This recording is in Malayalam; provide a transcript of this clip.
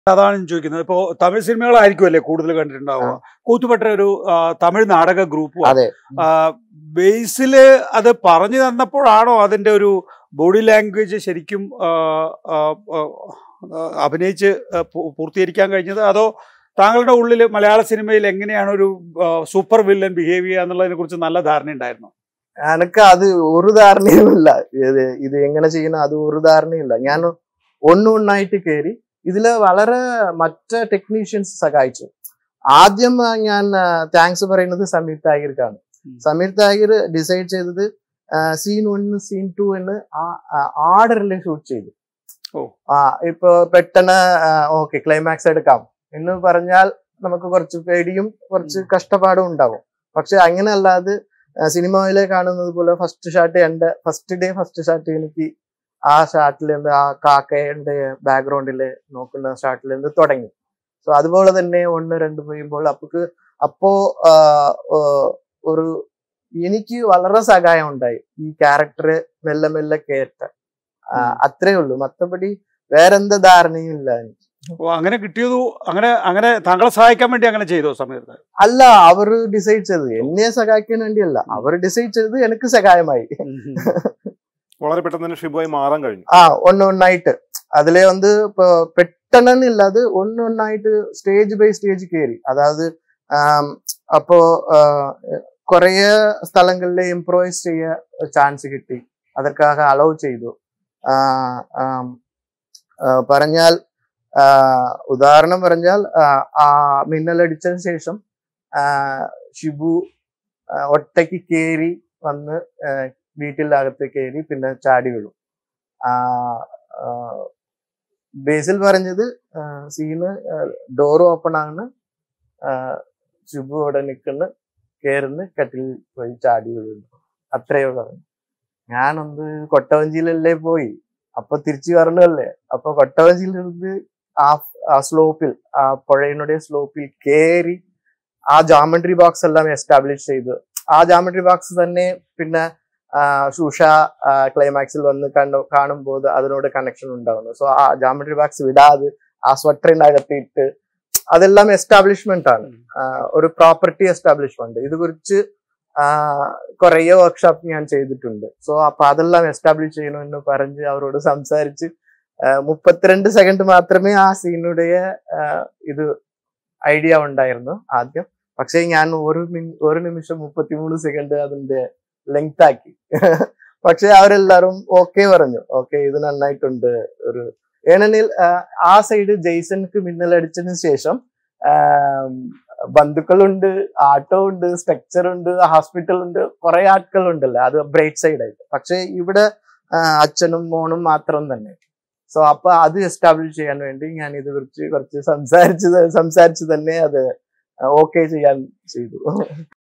അതാണ് ഞാൻ ചോദിക്കുന്നത് ഇപ്പോ തമിഴ് സിനിമകളായിരിക്കുമല്ലേ കൂടുതൽ കണ്ടിട്ടുണ്ടാവുക കൂത്തുപെട്ട ഒരു ആ, തമിഴ് നാടക ഗ്രൂപ്പ് അതെ ബേസില് അത് പറഞ്ഞു തന്നപ്പോഴാണോ അതിന്റെ ഒരു ബോഡി ലാംഗ്വേജ് ശരിക്കും ആ, ആ, ആ, ആ, അഭിനയിച്ച് ആ, പൂ- പൂർത്തീകരിക്കാൻ കഴിഞ്ഞത് അതോ താങ്കളുടെ ഉള്ളിൽ മലയാള സിനിമയിൽ എങ്ങനെയാണ് ഒരു സൂപ്പർ വില്ലൻ ബിഹേവ് ചെയ്യുക എന്നുള്ളതിനെ കുറിച്ച് നല്ല ധാരണ ഉണ്ടായിരുന്നു എനക്ക് അത് ഒരു ധാരണയുമില്ല ഇത് ഇത് എങ്ങനെ ചെയ്യണം അത് ഒരു ധാരണയില്ല ഞാൻ ഒന്ന് ഒന്നായിട്ട് കയറി ഇതില് വളരെ മറ്റ് ടെക്നീഷ്യൻസ് സഹായിച്ചു ആദ്യം ആ, ഞാൻ താങ്ക്സ് പറയുന്നത് സമീർ താഹിർക്കാണ് ഉം. സമീർ താഹിർ ഡിസൈഡ് ചെയ്തത് സീൻ ഒന്ന് സീൻ ടു എന്ന് ആർഡറിൽ ഷൂട്ട് ചെയ്തു ഓ. ആ ഇപ്പൊ പെട്ടെന്ന് ഓക്കെ ക്ലൈമാക്സ് എടുക്കാം എന്ന് പറഞ്ഞാൽ നമുക്ക് കുറച്ച് പേടിയും കുറച്ച് ഉം. കഷ്ടപ്പാടും ഉണ്ടാവും പക്ഷെ അങ്ങനെ അല്ലാതെ സിനിമയിലെ കാണുന്നത് പോലെ ഫസ്റ്റ് ഷാട്ട് എന്റെ ഫസ്റ്റ് ഡേ ഫസ്റ്റ് ഷാട്ട് എനിക്ക് ആ ഷാട്ടിൽ നിന്ന് ആ കാക്കയുടെ ബാക്ക്ഗ്രൗണ്ടിൽ നോക്കുന്ന ഷാട്ടിൽ നിന്ന് തുടങ്ങി സോ അതുപോലെ തന്നെ ഒന്ന് രണ്ട് പോയുമ്പോൾ അപ്പൊക്ക് അപ്പോ ആ, ആ, ഒരു എനിക്ക് വളരെ സഹായം ഉണ്ടായി ഈ ക്യാരക്ടർ മെല്ലെ മെല്ലെ കേട്ട ആ, ഉം. അത്രേ ഉള്ളൂ മത്തപടി വേറെന്ത ധാരണയും ഇല്ല എനിക്ക് ഓ അങ്ങനെ കിട്ടിയതു അങ്ങനെ അങ്ങനെ താങ്കളെ സഹായിക്കാൻ വേണ്ടി അങ്ങനെ ചെയ്തോ സമയത്ത് അല്ല അവർ ഡിസൈഡ് ചെയ്തത് എന്നെ സഹായിക്കാൻ വേണ്ടിയല്ല അവർ ഡിസൈഡ് ചെയ്തത് എനിക്ക് സഹായമായി വളരെ പെട്ടെന്ന് തന്നെ ഷിബുവായി മാറാൻ കഴിഞ്ഞു ആ ഒന്ന് ഒന്നായിട്ട് അതിലെ வந்து ഇപ്പൊ പെട്ടെന്നില്ല അത് ഒന്ന് ഒന്നായിട്ട് സ്റ്റേജ് ബൈ സ്റ്റേജ് കയറി അതായത് ആം, അപ്പോ കുറേ സ്ഥലങ്ങളിൽ ഇംപ്രൂവൈസ് ചെയ്യാൻ ചാൻസ് കിട്ടി അതற்காக അലൗ ചെയ്തു ആ, ആം, ആ, പറഞ്ഞാൽ ആ, ഉദാഹരണം പറഞ്ഞാൽ ആ, ആ മിന്നലടിച്ചതിന് ശേഷം ആ, ഷിബു ആ, ഒറ്റയ്ക്ക് കേറി വന്ന് ആ, വീട്ടിലകത്ത് കയറി പിന്നെ ചാടി വീഴും ആ, ആ, ബേസിൽ പറഞ്ഞത് സീന് ഡോർ ഓപ്പൺ ആണ് ആ, ഷിബു അവിടെ നിൽക്കുന്നു കയറുന്നു കട്ടിൽ പോയി ചാടി വീഴുന്നു അത്രയോ പറഞ്ഞു ഞാനൊന്ന് കൊട്ടവഞ്ചിയിലല്ലേ പോയി അപ്പൊ തിരിച്ചു വരണല്ലേ അപ്പൊ കൊട്ടവഞ്ചിയിലിരുന്ന് ആ ആ സ്ലോപ്പിൽ ആ പുഴയുടെ സ്ലോപ്പിൽ കയറി ആ ജാമെട്രി ബോക്സ് എല്ലാം എസ്റ്റാബ്ലിഷ് ചെയ്തു ആ ജാമെട്രി ബോക്സ് തന്നെ പിന്നെ ആ, ഷൂഷ ക്ലൈമാക്സിൽ വന്ന് കണ്ടു കാണുമ്പോൾ അതിനോട് കണക്ഷൻ ഉണ്ടാവുന്നു സോ ആ ജാമെട്രി ബോക്സ് വിടാതെ ആ സ്വട്ടറിനകത്തിട്ട് അതെല്ലാം എസ്റ്റാബ്ലിഷ്മെന്റ് ആണ് ആ, ഒരു പ്രോപ്പർട്ടി എസ്റ്റാബ്ലിഷ്മെന്റ് ഇത് കുറിച്ച് കുറേ വർക്ക്ഷോപ്പ് ഞാൻ ചെയ്തിട്ടുണ്ട് സോ അപ്പൊ അതെല്ലാം എസ്റ്റാബ്ലിഷ് ചെയ്യണമെന്ന് പറഞ്ഞ് അവരോട് സംസാരിച്ച് ആ, മുപ്പത്തിരണ്ട് സെക്കൻഡ് മാത്രമേ ആ സീനുടെ ഇത് ഐഡിയ ഉണ്ടായിരുന്നു ആദ്യം പക്ഷേ ഞാൻ ഒരു മിനി ഒരു നിമിഷം മുപ്പത്തിമൂന്ന് സെക്കൻഡ് അതിന്റെ ലെങ്ത് ആക്കി പക്ഷെ അവരെല്ലാരും ഓക്കെ പറഞ്ഞു ഓക്കെ ഇത് നന്നായിട്ടുണ്ട് ഒരു ഏനെനിൽ ആ സൈഡ് ജെയ്സൺക്ക് മിന്നലടിച്ചതിന് ശേഷം ആം, ബന്ധുക്കളുണ്ട് ആട്ടോ ഉണ്ട് സ്ട്രക്ചർ ഉണ്ട് ഹോസ്പിറ്റൽ ഉണ്ട് കുറെ ആட்കളുണ്ടല്ലോ അത് ബ്രൈറ്റ് സൈഡ് ആയിട്ട് പക്ഷെ ഇവിടെ ആ, അച്ഛനും മോനും മാത്രം തന്നെ സോ അപ്പൊ അത് എസ്റ്റാബ്ലിഷ് ചെയ്യാൻ വേണ്ടി ഞാൻ ഇത് കുറിച്ച് കുറച്ച് സംസാരിച്ച് സംസാരിച്ച് തന്നെ അത് ഓക്കെ ചെയ്യാൻ ചെയ്തു